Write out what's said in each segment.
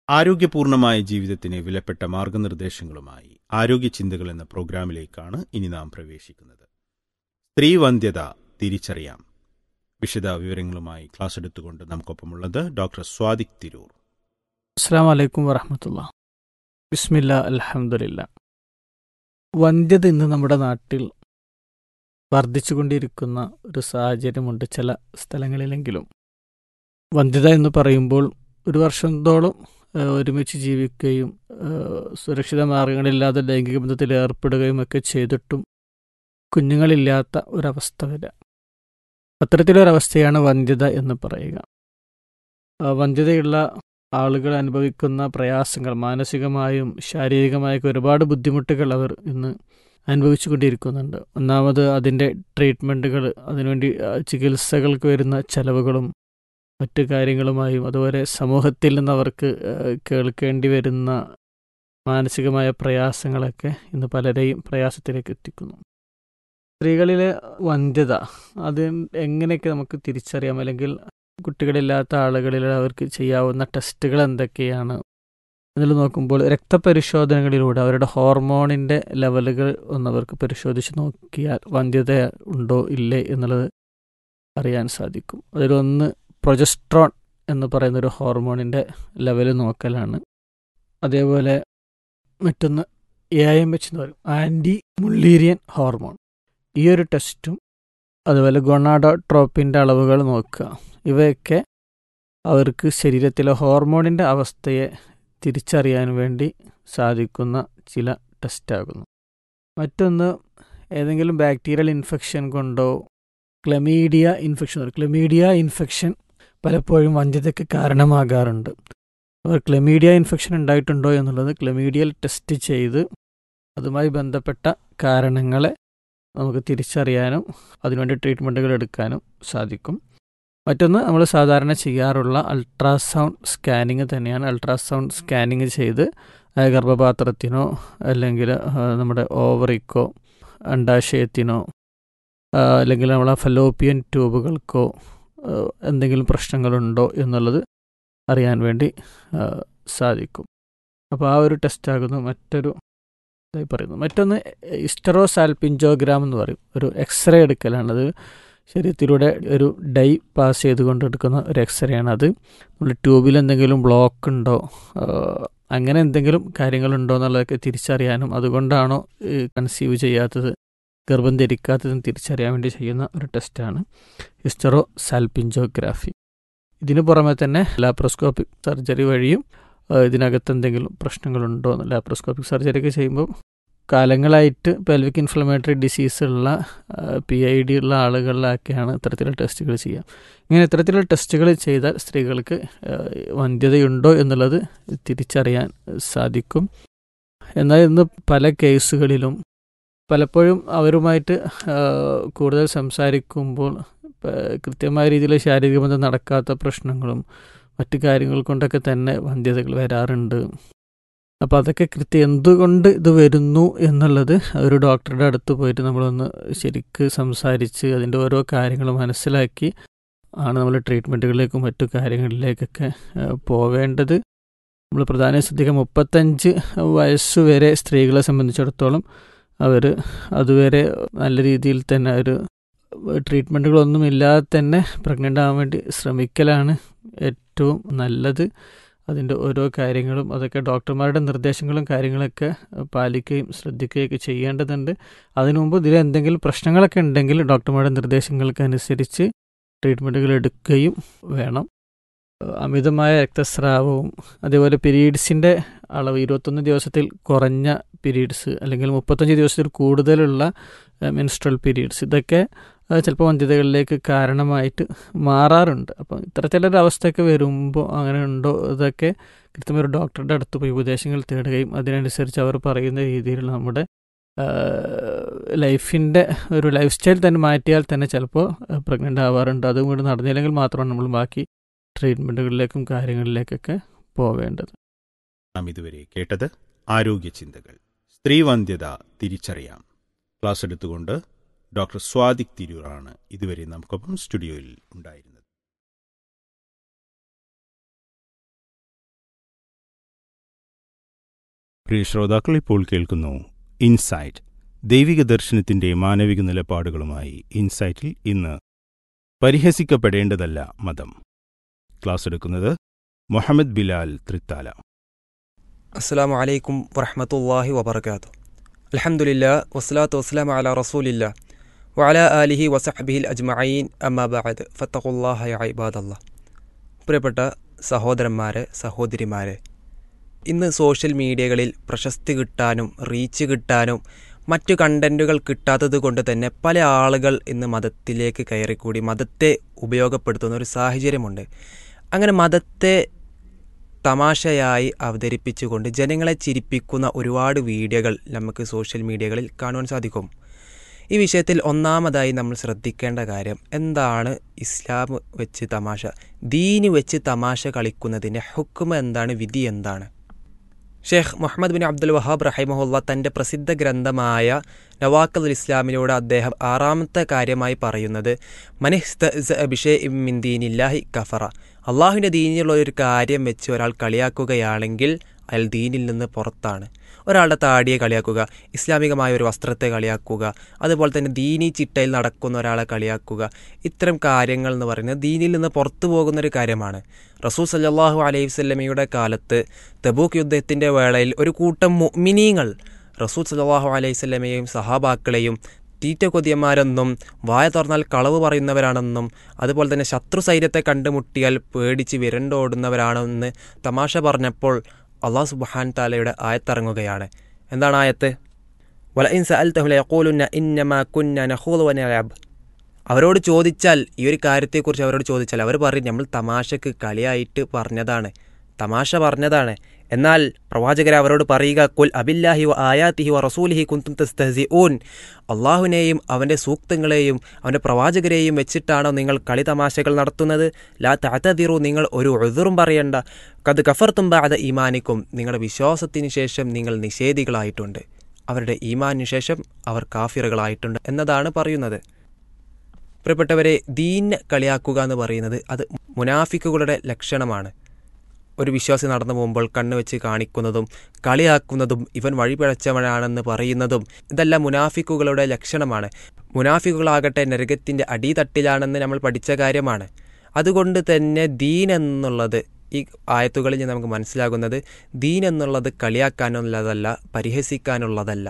ആരോഗ്യപൂർണമായ ജീവിതത്തിന് വിലപ്പെട്ട മാർഗനിർദ്ദേശങ്ങളുമായി ആരോഗ്യ ചിന്തകൾ എന്ന പ്രോഗ്രാമിലേക്കാണ് ഇനി നാം പ്രവേശിക്കുന്നത് സ്ത്രീവന്ധ്യത തിരിച്ചറിയാം വിശദ വിവരങ്ങളുമായി ക്ലാസ് എടുത്തുകൊണ്ട് നമുക്കൊപ്പമുള്ളത് ഡോക്ടർ സ്വാദിക് തിരൂർ അസ്സാം വലൈക്കും വറഹമത്തുള്ള ബിസ്മില്ല അലഹമുല്ല വന്ധ്യത ഇന്ന് നമ്മുടെ നാട്ടിൽ വർദ്ധിച്ചുകൊണ്ടിരിക്കുന്ന ഒരു സാഹചര്യമുണ്ട് ചില സ്ഥലങ്ങളിലെങ്കിലും വന്ധ്യത എന്ന് പറയുമ്പോൾ ഒരു വർഷത്തോളം ഏഹ്, ഒരുമിച്ച് ജീവിക്കുകയും ഏഹ്, സുരക്ഷിത മാർഗങ്ങളില്ലാതെ ലൈംഗിക ബന്ധത്തിൽ ഏർപ്പെടുകയും ഒക്കെ ചെയ്തിട്ടും കുഞ്ഞുങ്ങളില്ലാത്ത ഒരവസ്ഥ വരിക അത്തരത്തിലൊരവസ്ഥയാണ് വന്ധ്യത എന്ന് പറയുക ആ, വന്ധ്യതയുള്ള ആളുകൾ അനുഭവിക്കുന്ന പ്രയാസങ്ങൾ മാനസികമായും ശാരീരികമായൊക്കെ ഒരുപാട് ബുദ്ധിമുട്ടുകൾ അവർ ഇന്ന് അനുഭവിച്ചുകൊണ്ടിരിക്കുന്നുണ്ട് ഒന്നാമത് അതിൻ്റെ ട്രീറ്റ്മെൻറ്റുകൾ അതിനുവേണ്ടി ആ, ചികിത്സകൾക്ക് വരുന്ന ചെലവുകളും മറ്റു കാര്യങ്ങളുമായും അതുപോലെ സമൂഹത്തിൽ നിന്ന് അവർക്ക് ആ, കേൾക്കേണ്ടി വരുന്ന മാനസികമായ പ്രയാസങ്ങളൊക്കെ ഇന്ന് പലരെയും പ്രയാസത്തിലേക്ക് എത്തിക്കുന്നു സ്ത്രീകളിലെ വന്ധ്യത അത് എങ്ങനെയൊക്കെ നമുക്ക് തിരിച്ചറിയാം അല്ലെങ്കിൽ കുട്ടികളില്ലാത്ത ആളുകളിൽ അവർക്ക് ചെയ്യാവുന്ന ടെസ്റ്റുകൾ എന്തൊക്കെയാണ് അതിൽ നോക്കുമ്പോൾ രക്തപരിശോധനകളിലൂടെ അവരുടെ ഹോർമോണിൻ്റെ ലെവലുകൾ ഒന്നവർക്ക് പരിശോധിച്ച് നോക്കിയാൽ വന്ധ്യത ഉണ്ടോ ഇല്ലേ എന്നുള്ളത് അറിയാൻ സാധിക്കും അതിലൊന്ന് പ്രൊജസ്ട്രോൺ എന്ന് പറയുന്ന ഒരു ഹോർമോണിൻ്റെ ലെവൽ നോക്കലാണ് അതേപോലെ മറ്റൊന്ന് എ ഐ എം എച്ച് എന്ന് പറയും ആൻറ്റി മുള്ളീരിയൻ ഹോർമോൺ ഈ ഒരു ടെസ്റ്റും അതുപോലെ ഗൊണാഡോട്രോപ്പിൻ്റെ അളവുകൾ നോക്കുക ഇവയൊക്കെ അവർക്ക് ശരീരത്തിലെ ഹോർമോണിൻ്റെ അവസ്ഥയെ തിരിച്ചറിയാൻ വേണ്ടി സാധിക്കുന്ന ചില ടെസ്റ്റാകുന്നു മറ്റൊന്ന് ഏതെങ്കിലും ബാക്ടീരിയൽ ഇൻഫെക്ഷൻ കൊണ്ടോ ക്ലമീഡിയ ഇൻഫെക്ഷൻ ക്ലമീഡിയ ഇൻഫെക്ഷൻ പലപ്പോഴും വന്ധ്യതയ്ക്ക് കാരണമാകാറുണ്ട് അവർ ക്ലമീഡിയ ഇൻഫെക്ഷൻ ഉണ്ടായിട്ടുണ്ടോ എന്നുള്ളത് ക്ലമീഡിയൽ ടെസ്റ്റ് ചെയ്ത് അതുമായി ബന്ധപ്പെട്ട കാരണങ്ങളെ നമുക്ക് തിരിച്ചറിയാനും അതിനുവേണ്ടി ട്രീറ്റ്മെൻറ്റുകൾ എടുക്കാനും സാധിക്കും മറ്റൊന്ന് നമ്മൾ സാധാരണ ചെയ്യാറുള്ള അൾട്രാസൗണ്ട് സ്കാനിങ് തന്നെയാണ് അൾട്രാസൗണ്ട് സ്കാനിങ് ചെയ്ത് ആ, ഗർഭപാത്രത്തിനോ അല്ലെങ്കിൽ ആ, നമ്മുടെ ഓവറിക്കോ അണ്ടാശയത്തിനോ ആ, അല്ലെങ്കിൽ നമ്മളെ ഫലോപ്പിയൻ ട്യൂബുകൾക്കോ ആ, എന്തെങ്കിലും പ്രശ്നങ്ങളുണ്ടോ എന്നുള്ളത് അറിയാൻ വേണ്ടി ആ, സാധിക്കും അപ്പോൾ ആ ഒരു ടെസ്റ്റാകുന്നു മറ്റൊരു ഇതായി പറയുന്നത് മറ്റൊന്ന് ഇസ്റ്ററോസാൽപിഞ്ചോഗ്രാം എന്ന് പറയും ഒരു എക്സ്റേ എടുക്കലാണത് ശരീരത്തിലൂടെ ഒരു ഡൈ പാസ് ചെയ്തുകൊണ്ട് എടുക്കുന്ന ഒരു എക്സ്റേ ആണ് അത് നമ്മൾ ട്യൂബിൽ എന്തെങ്കിലും ബ്ലോക്ക് ഉണ്ടോ ആ, അങ്ങനെ എന്തെങ്കിലും കാര്യങ്ങളുണ്ടോ എന്നുള്ളതൊക്കെ തിരിച്ചറിയാനും അതുകൊണ്ടാണോ കൺസീവ് ചെയ്യാത്തത് ഗർഭം ധരിക്കാത്തതും തിരിച്ചറിയാൻ വേണ്ടി ചെയ്യുന്ന ഒരു ടെസ്റ്റാണ് ഹിസ്റ്ററോ സാൽപിഞ്ചോഗ്രാഫി ഇതിനു പുറമെ തന്നെ ലാപ്രോസ്കോപ്പിക് സർജറി വഴിയും ആ, ഇതിനകത്ത് എന്തെങ്കിലും പ്രശ്നങ്ങളുണ്ടോ എന്ന് ലാപ്രോസ്കോപ്പിക് സർജറി ഒക്കെ ചെയ്യുമ്പോൾ കാലങ്ങളായിട്ട് പെൽവിക് ഇൻഫ്ലമേറ്ററി ഡിസീസ് ഉള്ള പി ഐ ഡി ഉള്ള ആളുകളിലൊക്കെയാണ് ഇത്തരത്തിലുള്ള ടെസ്റ്റുകൾ ചെയ്യുക ഇങ്ങനെ ഇത്തരത്തിലുള്ള ടെസ്റ്റുകൾ ചെയ്താൽ സ്ത്രീകൾക്ക് ആ, വന്ധ്യതയുണ്ടോ എന്നുള്ളത് തിരിച്ചറിയാൻ സാധിക്കും എന്നാൽ ഇന്ന് പല കേസുകളിലും പലപ്പോഴും അവരുമായിട്ട് ആ, കൂടുതൽ സംസാരിക്കുമ്പോൾ ആ, കൃത്യമായ രീതിയിൽ ശാരീരിക ബന്ധം നടക്കാത്ത പ്രശ്നങ്ങളും മറ്റു കാര്യങ്ങൾ കൊണ്ടൊക്കെ തന്നെ വന്ധ്യതകൾ വരാറുണ്ട് അപ്പോൾ അതൊക്കെ കൃത്യം എന്തുകൊണ്ട് ഇത് വരുന്നു എന്നുള്ളത് ഒരു ഡോക്ടറുടെ അടുത്ത് പോയിട്ട് നമ്മളൊന്ന് ശരിക്ക് സംസാരിച്ച് അതിൻ്റെ ഓരോ കാര്യങ്ങൾ മനസ്സിലാക്കി ആണ് നമ്മൾ ട്രീറ്റ്മെൻറ്റുകളിലേക്കും മറ്റു കാര്യങ്ങളിലേക്കൊക്കെ ആ, പോവേണ്ടത് നമ്മൾ പ്രധാനം ശ്രദ്ധിക്കുക മുപ്പത്തഞ്ച് വയസ്സ് വരെ സ്ത്രീകളെ സംബന്ധിച്ചിടത്തോളം അവർ അതുവരെ നല്ല രീതിയിൽ തന്നെ ഒരു ട്രീറ്റ്മെൻറ്റുകളൊന്നും ഇല്ലാതെ തന്നെ പ്രഗ്നൻ്റ് ആവാൻ വേണ്ടി ശ്രമിക്കലാണ് ഏറ്റവും നല്ലത് അതിൻ്റെ ഓരോ കാര്യങ്ങളും അതൊക്കെ ഡോക്ടർമാരുടെ നിർദ്ദേശങ്ങളും കാര്യങ്ങളൊക്കെ പാലിക്കുകയും ശ്രദ്ധിക്കുകയൊക്കെ ചെയ്യേണ്ടതുണ്ട് അതിനു മുമ്പ് ഇതിൽ എന്തെങ്കിലും പ്രശ്നങ്ങളൊക്കെ ഉണ്ടെങ്കിൽ ഡോക്ടർമാരുടെ നിർദ്ദേശങ്ങൾക്ക് അനുസരിച്ച് ട്രീറ്റ്മെൻറ്റുകൾ എടുക്കുകയും വേണം അമിതമായ രക്തസ്രാവവും അതേപോലെ പീരീഡ്സിൻ്റെ അളവ് ഇരുപത്തൊന്ന് ദിവസത്തിൽ കുറഞ്ഞ പീരീഡ്സ് അല്ലെങ്കിൽ മുപ്പത്തഞ്ച് ദിവസത്തിൽ കൂടുതലുള്ള മെൻസ്ട്രൽ പീരീഡ്സ് ഇതൊക്കെ അത് ചിലപ്പോൾ വന്ധ്യതകളിലേക്ക് കാരണമായിട്ട് മാറാറുണ്ട് അപ്പം ഇത്തരത്തിലൊരു അവസ്ഥയൊക്കെ വരുമ്പോൾ അങ്ങനെ ഉണ്ടോ ഇതൊക്കെ കൃത്യമായ ഒരു ഡോക്ടറുടെ അടുത്ത് പോയി ഉപദേശങ്ങൾ തേടുകയും അതിനനുസരിച്ച് അവർ പറയുന്ന രീതിയിൽ നമ്മുടെ ലൈഫിൻ്റെ ഒരു ലൈഫ് സ്റ്റൈൽ തന്നെ മാറ്റിയാൽ തന്നെ ചിലപ്പോൾ പ്രഗ്നൻ്റ് ആവാറുണ്ട് അതും കൂടി നടന്നില്ലെങ്കിൽ മാത്രമാണ് നമ്മൾ ബാക്കി ട്രീറ്റ്മെൻറ്റുകളിലേക്കും കാര്യങ്ങളിലേക്കൊക്കെ പോവേണ്ടത് നാം ഇതുവരെ കേട്ടത് ആരോഗ്യ ചിന്തകൾ സ്ത്രീവന്ധ്യത തിരിച്ചറിയാം ക്ലാസ് എടുത്തുകൊണ്ട് ഡോക്ടർ സ്വാദിക് തിരൂറാണ് ഇതുവരെ നമുക്കൊപ്പം സ്റ്റുഡിയോയിൽ ഉണ്ടായിരുന്നത് പ്രിയ ശ്രോതാക്കൾ ഇപ്പോൾ കേൾക്കുന്നു ഇൻസൈറ്റ് ദൈവിക ദർശനത്തിന്റെ മാനവിക നിലപാടുകളുമായി ഇൻസൈറ്റിൽ ഇന്ന് പരിഹസിക്കപ്പെടേണ്ടതല്ല മതം ക്ലാസ് എടുക്കുന്നത് മുഹമ്മദ് ബിലാൽ തൃത്താല അസ്സാം വലൈക്കും വറഹമത്തല്ലാഹി വബർക്കാത്തു അലഹമുല്ല വസ്സലാത്തു വസ്സലാം അല റസൂലില്ല വഅല ആലിഹി വസഹബിഹിൽ അജ്മഈൻ അമ്മാബാദ് ഫത്തഖുല്ലാഹ ഇബാദല്ല പ്രിയപ്പെട്ട സഹോദരന്മാരെ സഹോദരിമാരെ ഇന്ന് സോഷ്യൽ മീഡിയകളിൽ പ്രശസ്തി കിട്ടാനും റീച്ച് കിട്ടാനും മറ്റു കണ്ടൻറ്റുകൾ കിട്ടാത്തത് കൊണ്ട് തന്നെ പല ആളുകൾ ഇന്ന് മതത്തിലേക്ക് കയറിക്കൂടി മതത്തെ ഉപയോഗപ്പെടുത്തുന്ന ഒരു സാഹചര്യമുണ്ട് അങ്ങനെ മതത്തെ തമാശയായി അവതരിപ്പിച്ചുകൊണ്ട് ജനങ്ങളെ ചിരിപ്പിക്കുന്ന ഒരുപാട് വീഡിയോകൾ നമുക്ക് സോഷ്യൽ മീഡിയകളിൽ കാണുവാൻ സാധിക്കും ഈ വിഷയത്തിൽ ഒന്നാമതായി നമ്മൾ ശ്രദ്ധിക്കേണ്ട കാര്യം എന്താണ് ഇസ്ലാം വെച്ച് തമാശ ദീന് വെച്ച് തമാശ കളിക്കുന്നതിൻ്റെ ഹുക്കുമ എന്താണ് വിധി എന്താണ് Sheikh Muhammad bin Abdul Wahhab റഹിമഹുല്ല തൻ്റെ പ്രസിദ്ധ ഗ്രന്ഥമായ നവാക്കൽ ഇസ്ലാമിലൂടെ അദ്ദേഹം ആറാമത്തെ കാര്യമായി പറയുന്നത് മനിഹ്സ്തബിഷെ ദീനില്ലാഹി കഫറ അള്ളാഹുവിൻ്റെ ദീനിലുള്ള ഒരു കാര്യം വെച്ച് ഒരാൾ കളിയാക്കുകയാണെങ്കിൽ അയാൾ ദീനിൽ നിന്ന് പുറത്താണ് ഒരാളുടെ താടിയെ കളിയാക്കുക ഇസ്ലാമികമായ ഒരു വസ്ത്രത്തെ കളിയാക്കുക അതുപോലെ തന്നെ ദീനി ചിട്ടയിൽ നടക്കുന്ന ഒരാളെ കളിയാക്കുക ഇത്തരം കാര്യങ്ങൾ എന്ന് പറയുന്നത് ദീനിൽ നിന്ന് പുറത്തു പോകുന്ന ഒരു കാര്യമാണ് റസൂൽ സല്ലാഹു അലൈഹി വല്ലമയുടെ കാലത്ത് തബൂക്ക് യുദ്ധത്തിൻ്റെ വേളയിൽ ഒരു കൂട്ടം മിനിങ്ങൾ റസൂൽ സല്ലാഹു അലൈഹി സ്വല്ലമയെയും സഹാബാക്കളെയും തീറ്റ കൊതിയന്മാരെന്നും വായ തുറന്നാൽ കളവ് പറയുന്നവരാണെന്നും അതുപോലെ തന്നെ ശത്രു സൈന്യത്തെ കണ്ടുമുട്ടിയാൽ പേടിച്ച് വിരണ്ടോടുന്നവരാണെന്ന് തമാശ പറഞ്ഞപ്പോൾ അള്ളാഹു സുബാൻ താലയുടെ ആയത്തിറങ്ങുകയാണ് എന്താണ് ആയത്ത് വലഇൻ സഅൽതഹുലൂലുന്ന ഇന്നമാ കുന്ന നഖൂദു വനലഅബ് അവരോട് ചോദിച്ചാൽ ഈ ഒരു കാര്യത്തെക്കുറിച്ച് അവരോട് ചോദിച്ചാൽ അവർ പറയും നമ്മൾ തമാശക്ക് കളിയായിട്ട് പറഞ്ഞതാണ് തമാശ പറഞ്ഞതാണ് എന്നാൽ പ്രവാചകർ അവരോട് പറയുക കുൽ അബില്ലാഹി വ ആയാത്തിഹി വ റസൂലിഹി കുന്തും തസ്തഹസി ഊൻ അള്ളാഹുവിനെയും അവൻ്റെ സൂക്തങ്ങളെയും അവൻ്റെ പ്രവാചകരെയും വെച്ചിട്ടാണോ നിങ്ങൾ കളി തമാശകൾ നടത്തുന്നത് ലാ താത്തതിറു നിങ്ങൾ ഒരു എതിറും പറയണ്ട കത് കഫർത്തും ബാധ ഈമാനിക്കും നിങ്ങളുടെ വിശ്വാസത്തിന് ശേഷം നിങ്ങൾ നിഷേധികളായിട്ടുണ്ട് അവരുടെ ഈമാനിന് ശേഷം അവർ കാഫിറുകളായിട്ടുണ്ട് എന്നതാണ് പറയുന്നത് പ്രിയപ്പെട്ടവരെ ദീൻ കളിയാക്കുക എന്ന് പറയുന്നത് അത് മുനാഫിക്കുകളുടെ ലക്ഷണമാണ് ഒരു വിശ്വാസി നടന്നു പോകുമ്പോൾ കണ്ണ് വെച്ച് കാണിക്കുന്നതും കളിയാക്കുന്നതും ഇവൻ വഴിപിഴച്ചവനാണെന്ന് പറയുന്നതും ഇതെല്ലാം മുനാഫിക്കുകളുടെ ലക്ഷണമാണ് മുനാഫിക്കുകളാകട്ടെ നരകത്തിൻ്റെ അടിതട്ടിലാണെന്ന് നമ്മൾ പഠിച്ച കാര്യമാണ് അതുകൊണ്ട് തന്നെ ദീൻ എന്നുള്ളത് ഈ ആയത്തുകളിൽ നമുക്ക് മനസ്സിലാകുന്നത് ദീൻ എന്നുള്ളത് കളിയാക്കാനുള്ളതല്ല പരിഹസിക്കാനുള്ളതല്ല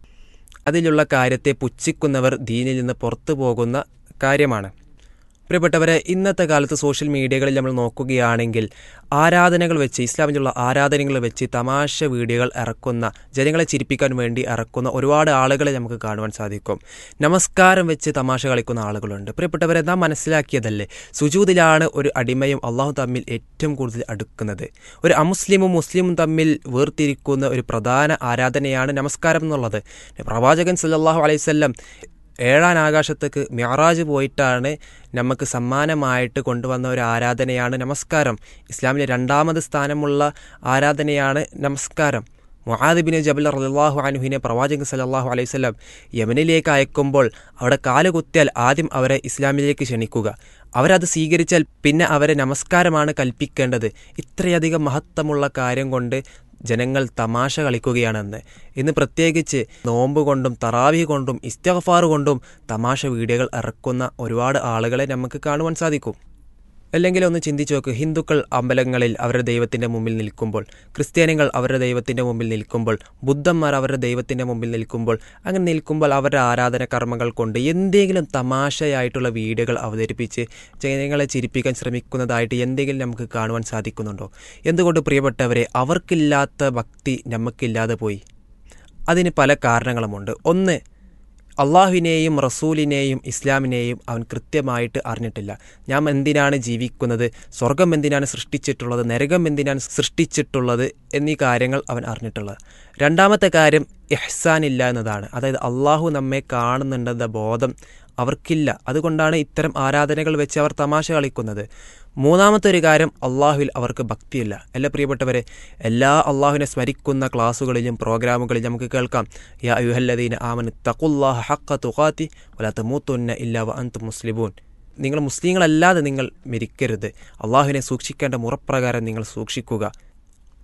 അതിലുള്ള കാര്യത്തെ പുച്ഛിക്കുന്നവർ ദീനിൽ നിന്ന് പുറത്തു പോകുന്ന കാര്യമാണ് പ്രിയപ്പെട്ടവരെ ഇന്നത്തെ കാലത്ത് സോഷ്യൽ മീഡിയകളിൽ നമ്മൾ നോക്കുകയാണെങ്കിൽ ആരാധനകൾ വെച്ച് ഇസ്ലാമിലുള്ള ആരാധനകൾ വെച്ച് തമാശ വീഡിയോകൾ ഇറക്കുന്ന ജനങ്ങളെ ചിരിപ്പിക്കാൻ വേണ്ടി ഇറക്കുന്ന ഒരുപാട് ആളുകളെ നമുക്ക് കാണുവാൻ സാധിക്കും നമസ്കാരം വെച്ച് തമാശ കളിക്കുന്ന ആളുകളുണ്ട് പ്രിയപ്പെട്ടവരെ നാം മനസ്സിലാക്കിയതല്ലേ സുജൂതിലാണ് ഒരു അടിമയും അള്ളാഹു തമ്മിൽ ഏറ്റവും കൂടുതൽ അടുക്കുന്നത് ഒരു അമുസ്ലിമും മുസ്ലിമും തമ്മിൽ വേർതിരിക്കുന്ന ഒരു പ്രധാന ആരാധനയാണ് നമസ്കാരം എന്നുള്ളത് പ്രവാചകൻ സല്ലാഹു അലൈവല്ലം ഏഴാൻ ആകാശത്തേക്ക് മിയറാജ് പോയിട്ടാണ് നമുക്ക് സമ്മാനമായിട്ട് കൊണ്ടുവന്ന ഒരു ആരാധനയാണ് നമസ്കാരം ഇസ്ലാമിലെ രണ്ടാമത് സ്ഥാനമുള്ള ആരാധനയാണ് നമസ്കാരം മുഹാദിബിന് ജബൽ റലാഹു അനുഹിനെ പ്രവാചകൻ സല്ലാഹു അലൈഹി സ്വലം യമനിലേക്ക് അയക്കുമ്പോൾ അവിടെ കാലുകുത്തിയാൽ ആദ്യം അവരെ ഇസ്ലാമിലേക്ക് ക്ഷണിക്കുക അവരത് സ്വീകരിച്ചാൽ പിന്നെ അവരെ നമസ്കാരമാണ് കൽപ്പിക്കേണ്ടത് ഇത്രയധികം മഹത്വമുള്ള കാര്യം കൊണ്ട് ജനങ്ങൾ തമാശ കളിക്കുകയാണെന്ന് ഇന്ന് പ്രത്യേകിച്ച് നോമ്പ് കൊണ്ടും തറാവി കൊണ്ടും ഇസ്തഫാർ കൊണ്ടും തമാശ വീഡിയോകൾ ഇറക്കുന്ന ഒരുപാട് ആളുകളെ നമുക്ക് കാണുവാൻ സാധിക്കും അല്ലെങ്കിൽ ഒന്ന് ചിന്തിച്ചു നോക്ക് ഹിന്ദുക്കൾ അമ്പലങ്ങളിൽ അവരുടെ ദൈവത്തിൻ്റെ മുമ്പിൽ നിൽക്കുമ്പോൾ ക്രിസ്ത്യാനികൾ അവരുടെ ദൈവത്തിൻ്റെ മുമ്പിൽ നിൽക്കുമ്പോൾ ബുദ്ധന്മാർ അവരുടെ ദൈവത്തിൻ്റെ മുമ്പിൽ നിൽക്കുമ്പോൾ അങ്ങനെ നിൽക്കുമ്പോൾ അവരുടെ ആരാധന കർമ്മങ്ങൾ കൊണ്ട് എന്തെങ്കിലും തമാശയായിട്ടുള്ള വീഡിയോകൾ അവതരിപ്പിച്ച് ജനങ്ങളെ ചിരിപ്പിക്കാൻ ശ്രമിക്കുന്നതായിട്ട് എന്തെങ്കിലും നമുക്ക് കാണുവാൻ സാധിക്കുന്നുണ്ടോ എന്തുകൊണ്ട് പ്രിയപ്പെട്ടവരെ അവർക്കില്ലാത്ത ഭക്തി നമുക്കില്ലാതെ പോയി അതിന് പല കാരണങ്ങളുമുണ്ട് ഒന്ന് അള്ളാഹുവിനെയും റസൂലിനെയും ഇസ്ലാമിനെയും അവൻ കൃത്യമായിട്ട് അറിഞ്ഞിട്ടില്ല ഞാൻ എന്തിനാണ് ജീവിക്കുന്നത് സ്വർഗം എന്തിനാണ് സൃഷ്ടിച്ചിട്ടുള്ളത് നരകം എന്തിനാണ് സൃഷ്ടിച്ചിട്ടുള്ളത് എന്നീ കാര്യങ്ങൾ അവൻ അറിഞ്ഞിട്ടുള്ളത് രണ്ടാമത്തെ കാര്യം ഇഹ്സാൻ ഇല്ല എന്നതാണ് അതായത് അള്ളാഹു നമ്മെ കാണുന്നുണ്ടെന്ന ബോധം അവർക്കില്ല അതുകൊണ്ടാണ് ഇത്തരം ആരാധനകൾ വെച്ച് അവർ തമാശ കളിക്കുന്നത് മൂന്നാമത്തെ ഒരു കാര്യം അള്ളാഹുവിൽ അവർക്ക് ഭക്തിയില്ല എല്ലാ പ്രിയപ്പെട്ടവരെ എല്ലാ അള്ളാഹുവിനെ സ്മരിക്കുന്ന ക്ലാസ്സുകളിലും പ്രോഗ്രാമുകളിലും നമുക്ക് കേൾക്കാം യാ യുഹല്ലദീന ആമന് തഖുല്ലാഹ ഹക്ക തുഖാത്തി വല തമൂത്തുന്ന ഇല്ല വ അന്തു മുസ്ലിമൂൻ നിങ്ങൾ മുസ്ലിങ്ങളല്ലാതെ നിങ്ങൾ മരിക്കരുത് അള്ളാഹുവിനെ സൂക്ഷിക്കേണ്ട മുറപ്രകാരം നിങ്ങൾ സൂക്ഷിക്കുക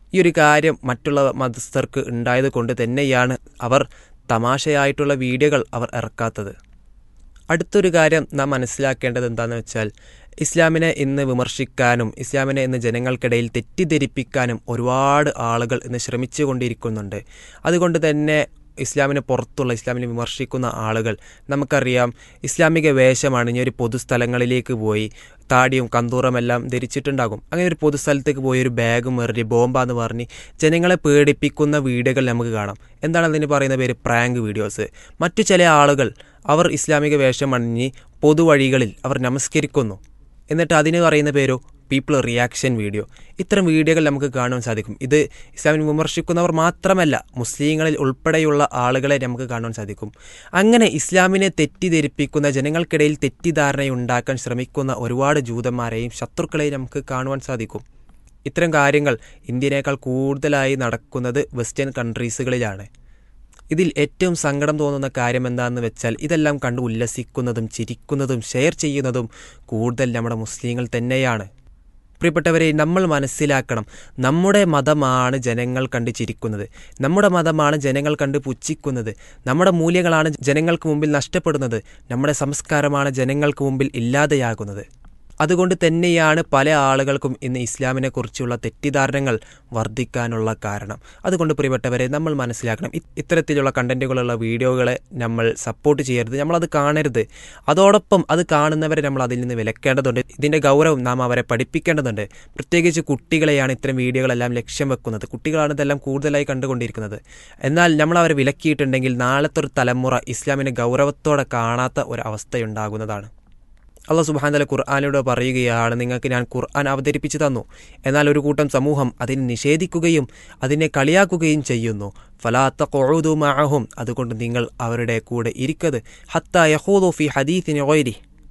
ഈ ഒരു കാര്യം മറ്റുള്ള മതസ്ഥർക്ക് ഉണ്ടായത് കൊണ്ട് തന്നെയാണ് അവർ തമാശയായിട്ടുള്ള വീഡിയോകൾ അവർ ഇറക്കാത്തത് അടുത്തൊരു കാര്യം നാം മനസ്സിലാക്കേണ്ടത് എന്താണെന്ന് വെച്ചാൽ ഇസ്ലാമിനെ ഇന്ന് വിമർശിക്കാനും ഇസ്ലാമിനെ ഇന്ന് ജനങ്ങൾക്കിടയിൽ തെറ്റിദ്ധരിപ്പിക്കാനും ഒരുപാട് ആളുകൾ ഇന്ന് ശ്രമിച്ചു കൊണ്ടിരിക്കുന്നുണ്ട് അതുകൊണ്ട് തന്നെ ഇസ്ലാമിന് പുറത്തുള്ള ഇസ്ലാമിനെ വിമർശിക്കുന്ന ആളുകൾ നമുക്കറിയാം ഇസ്ലാമിക വേഷമാണ് ഇനി ഒരു പൊതുസ്ഥലങ്ങളിലേക്ക് പോയി താടിയും കന്തൂറമെല്ലാം ധരിച്ചിട്ടുണ്ടാകും അങ്ങനെ ഒരു പൊതുസ്ഥലത്തേക്ക് പോയി ഒരു ബാഗും എറിഞ്ഞ് ബോംബാന്ന് പറഞ്ഞ് ജനങ്ങളെ പേടിപ്പിക്കുന്ന വീഡിയോകൾ നമുക്ക് കാണാം എന്താണ് അതിന് പറയുന്ന പേര് പ്രാങ്ക് വീഡിയോസ് മറ്റു ചില ആളുകൾ അവർ ഇസ്ലാമിക വേഷം അണിഞ്ഞ് പൊതുവഴികളിൽ അവർ നമസ്കരിക്കുന്നു എന്നിട്ട് അതിന് പറയുന്ന പേരോ പീപ്പിൾ റിയാക്ഷൻ വീഡിയോ ഇത്തരം വീഡിയോകൾ നമുക്ക് കാണുവാൻ സാധിക്കും ഇത് ഇസ്ലാമിനെ വിമർശിക്കുന്നവർ മാത്രമല്ല മുസ്ലിങ്ങളിൽ ഉൾപ്പെടെയുള്ള ആളുകളെ നമുക്ക് കാണുവാൻ സാധിക്കും അങ്ങനെ ഇസ്ലാമിനെ തെറ്റിദ്ധരിപ്പിക്കുന്ന ജനങ്ങൾക്കിടയിൽ തെറ്റിദ്ധാരണയുണ്ടാക്കാൻ ശ്രമിക്കുന്ന ഒരുപാട് ജൂതന്മാരെയും ശത്രുക്കളെയും നമുക്ക് കാണുവാൻ സാധിക്കും ഇത്തരം കാര്യങ്ങൾ ഇന്ത്യനേക്കാൾ കൂടുതലായി നടക്കുന്നത് വെസ്റ്റേൺ കൺട്രീസുകളിലാണ് ഇതിൽ ഏറ്റവും സങ്കടം തോന്നുന്ന കാര്യം എന്താണെന്ന് വെച്ചാൽ ഇതെല്ലാം കണ്ട് ഉല്ലസിക്കുന്നതും ചിരിക്കുന്നതും ഷെയർ ചെയ്യുന്നതും കൂടുതൽ നമ്മുടെ മുസ്ലിങ്ങൾ തന്നെയാണ് പ്രിയപ്പെട്ടവരെ നമ്മൾ മനസ്സിലാക്കണം നമ്മുടെ മതമാണ് ജനങ്ങൾ കണ്ട് ചിരിക്കുന്നത് നമ്മുടെ മതമാണ് ജനങ്ങൾ കണ്ട് പുച്ഛിക്കുന്നത് നമ്മുടെ മൂല്യങ്ങളാണ് ജനങ്ങൾക്ക് മുമ്പിൽ നഷ്ടപ്പെടുന്നത് നമ്മുടെ സംസ്കാരമാണ് ജനങ്ങൾക്ക് മുമ്പിൽ ഇല്ലാതെയാകുന്നത് അതുകൊണ്ട് തന്നെയാണ് പല ആളുകൾക്കും ഇന്ന് ഇസ്ലാമിനെ കുറിച്ചുള്ള തെറ്റിദ്ധാരണകൾ വർദ്ധിക്കാനുള്ള കാരണം അതുകൊണ്ട് പ്രിയപ്പെട്ടവരെ നമ്മൾ മനസ്സിലാക്കണം ഇ- ഇത്തരത്തിലുള്ള കണ്ടന്റുകളുള്ള വീഡിയോകളെ നമ്മൾ സപ്പോർട്ട് ചെയ്യരുത് നമ്മളത് കാണരുത് അതോടൊപ്പം അത് കാണുന്നവരെ നമ്മൾ അതിൽ നിന്ന് വിലക്കേണ്ടതുണ്ട് ഇതിൻ്റെ ഗൗരവം നാം അവരെ പഠിപ്പിക്കേണ്ടതുണ്ട് പ്രത്യേകിച്ച് കുട്ടികളെയാണ് ഇത്തരം വീഡിയോകളെല്ലാം ലക്ഷ്യം വെക്കുന്നത് കുട്ടികളാണ് ഇതെല്ലാം കൂടുതലായി കണ്ടുകൊണ്ടിരിക്കുന്നത് എന്നാൽ നമ്മൾ അവരെ വിലക്കിയിട്ടുണ്ടെങ്കിൽ നാളത്തെ ഒരു തലമുറ ഇസ്ലാമിനെ ഗൗരവത്തോടെ കാണാത്ത ഒരു അവസ്ഥയുണ്ടാകുന്നതാണ് അള്ളാഹ് സുബാന്തല ഖുർആാനിലൂടെ പറയുകയാണ് നിങ്ങൾക്ക് ഞാൻ ഖുർആൻ അവതരിപ്പിച്ചു തന്നു എന്നാൽ ഒരു കൂട്ടം സമൂഹം അതിനെ നിഷേധിക്കുകയും അതിനെ കളിയാക്കുകയും ചെയ്യുന്നു ഫലാത്ത കൊഴുതു മാഹും അതുകൊണ്ട് നിങ്ങൾ അവരുടെ കൂടെ ഇരിക്കത് ഹത്ത യഹൂദു ഫി ഹദീസിന് ഓയിരി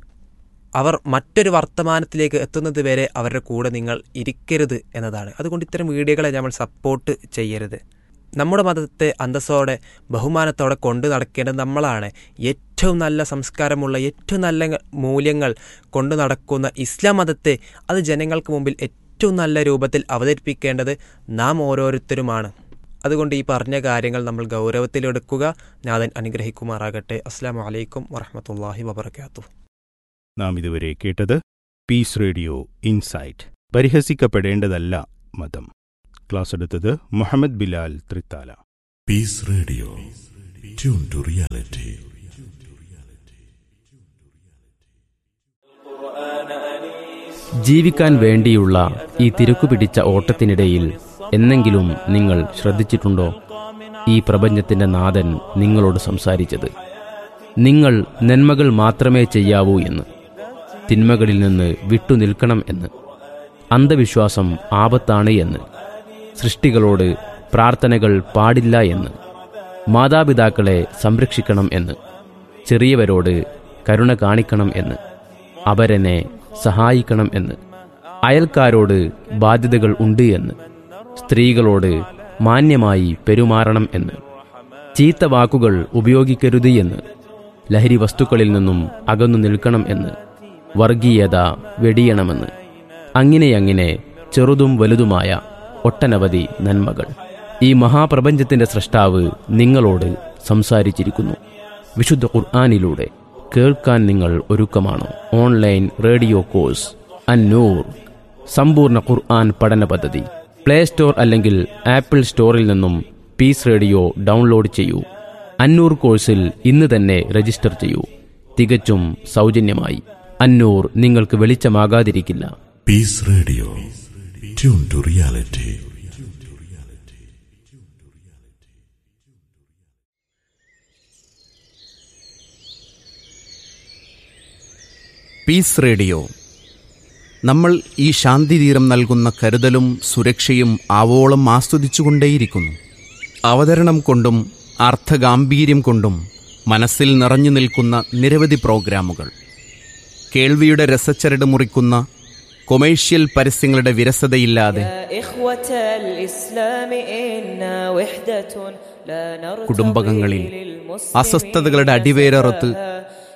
അവർ മറ്റൊരു വർത്തമാനത്തിലേക്ക് എത്തുന്നത് വരെ അവരുടെ കൂടെ നിങ്ങൾ ഇരിക്കരുത് എന്നതാണ് അതുകൊണ്ട് ഇത്തരം വീഡിയോകളെ നമ്മൾ സപ്പോർട്ട് ചെയ്യരുത് നമ്മുടെ മതത്തെ അന്തസ്സോടെ ബഹുമാനത്തോടെ കൊണ്ടു നടക്കേണ്ടത് നമ്മളാണ് ഏറ്റവും നല്ല സംസ്കാരമുള്ള ഏറ്റവും നല്ല മൂല്യങ്ങൾ കൊണ്ടു നടക്കുന്ന ഇസ്ലാം മതത്തെ അത് ജനങ്ങൾക്ക് മുമ്പിൽ ഏറ്റവും നല്ല രൂപത്തിൽ അവതരിപ്പിക്കേണ്ടത് നാം ഓരോരുത്തരുമാണ് അതുകൊണ്ട് ഈ പറഞ്ഞ കാര്യങ്ങൾ നമ്മൾ ഗൗരവത്തിലെടുക്കുക നാഥൻ അനുഗ്രഹിക്കുമാറാകട്ടെ അസ്സാം വലൈക്കും വറഹമത്തല്ലാഹി വബർക്കാത്തു നാം ഇതുവരെ കേട്ടത് പീസ് റേഡിയോ ഇൻസൈറ്റ് പരിഹസിക്കപ്പെടേണ്ടതല്ല മതം ക്ലാസ് എടുത്തത് Muhammad Bilal ത്രിത്താല Peace Radio. Tune to reality. ജീവിക്കാൻ വേണ്ടിയുള്ള ഈ തിരക്കുപിടിച്ച ഓട്ടത്തിനിടയിൽ എന്നെങ്കിലും നിങ്ങൾ ശ്രദ്ധിച്ചിട്ടുണ്ടോ ഈ പ്രപഞ്ചത്തിന്റെ നാഥൻ നിങ്ങളോട് സംസാരിച്ചത് നിങ്ങൾ നന്മകൾ മാത്രമേ ചെയ്യാവൂ എന്ന് തിന്മകളിൽ നിന്ന് വിട്ടുനിൽക്കണം എന്ന് അന്ധവിശ്വാസം ആപത്താണ് എന്ന് സൃഷ്ടികളോട് പ്രാർത്ഥനകൾ പാടില്ല എന്ന് മാതാപിതാക്കളെ സംരക്ഷിക്കണം എന്ന് ചെറിയവരോട് കരുണ കാണിക്കണം എന്ന് അവരെന്നെ സഹായിക്കണം എന്ന് അയൽക്കാരോട് ബാധ്യതകൾ ഉണ്ട് എന്ന് സ്ത്രീകളോട് മാന്യമായി പെരുമാറണം എന്ന് ചീത്ത വാക്കുകൾ ഉപയോഗിക്കരുത് എന്ന് ലഹരി വസ്തുക്കളിൽ നിന്നും അകന്നു നിൽക്കണം എന്ന് വർഗീയത വെടിയണമെന്ന് അങ്ങനെ അങ്ങനെ ചെറുതും വലുതുമായ ഒട്ടനവധി നന്മകൾ ഈ മഹാപ്രപഞ്ചത്തിന്റെ സൃഷ്ടാവ് നിങ്ങളോട് സംസാരിച്ചിരിക്കുന്നു വിശുദ്ധ ഖുർആാനിലൂടെ കേൾക്കാൻ നിങ്ങൾ ഒരുക്കമാണോ ഓൺലൈൻ റേഡിയോ കോഴ്സ് അന്നൂർ സമ്പൂർണ്ണ ഖുർആൻ പഠന പദ്ധതി പ്ലേ സ്റ്റോർ അല്ലെങ്കിൽ ആപ്പിൾ സ്റ്റോറിൽ നിന്നും പീസ് റേഡിയോ ഡൗൺലോഡ് ചെയ്യൂ അന്നൂർ കോഴ്സിൽ ഇന്ന് തന്നെ രജിസ്റ്റർ ചെയ്യൂ തികച്ചും സൗജന്യമായി അന്നൂർ നിങ്ങൾക്ക് വെളിച്ചമാകാതിരിക്കില്ല Peace Radio. Tune to reality. Peace radio നമ്മൾ ഈ ശാന്തിതീരം നൽകുന്ന കരുതലും സുരക്ഷയും ആവോളം ആസ്വദിച്ചുകൊണ്ടേയിരിക്കുന്നു അവതരണം കൊണ്ടും അർത്ഥഗാംഭീര്യം കൊണ്ടും മനസ്സിൽ നിറഞ്ഞു നിൽക്കുന്ന നിരവധി പ്രോഗ്രാമുകൾ കേൾവിയുടെ രസച്ചരട് മുറിക്കുന്ന കൊമേഴ്ഷ്യൽ പരസ്യങ്ങളുടെ വിരസതയില്ലാതെ يا إخوة الإسلام إنا وحدة لا نرتضي കുടുംബകങ്ങളിൽ للمسلمين അസ്വസ്ഥതകളുടെ അടിവേരറുത്ത്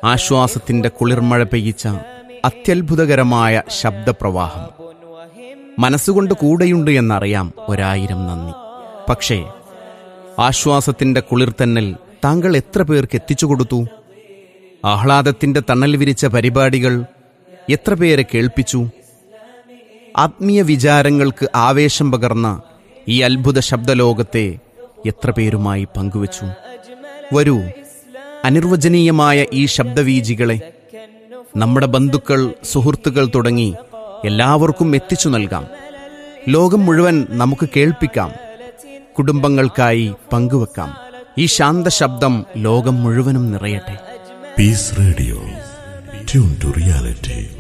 ആശ്വാസത്തിന്റെ കുളിർമഴ പെയ്യിച്ച അത്യത്ഭുതകരമായ ശബ്ദപ്രവാഹം മനസ്സുകൊണ്ട് കൂടെയുണ്ട് എന്നറിയാം ഒരായിരം നന്ദി പക്ഷേ ആശ്വാസത്തിന്റെ കുളിർത്തന്നൽ താങ്കൾ എത്ര പേർക്ക് എത്തിച്ചു കൊടുത്തു ആഹ്ലാദത്തിന്റെ തണൽ വിരിച്ച പരിപാടികൾ എത്ര പേരെ കേൾപ്പിച്ചു ആത്മീയ വിചാരങ്ങൾക്ക് ആവേശം പകർന്ന ഈ അത്ഭുത ശബ്ദലോകത്തെ എത്ര പേരുമായി പങ്കുവച്ചു വരൂ അനിർവചനീയമായ ഈ ശബ്ദവീജികളെ നമ്മുടെ ബന്ധുക്കൾ സുഹൃത്തുക്കൾ തുടങ്ങി എല്ലാവർക്കും എത്തിച്ചു നൽകാം ലോകം മുഴുവൻ നമുക്ക് കേൾപ്പിക്കാം കുടുംബങ്ങൾക്കായി പങ്കുവെക്കാം ഈ ശാന്ത ശബ്ദം ലോകം മുഴുവനും നിറയട്ടെ Peace Radio. Tune to reality.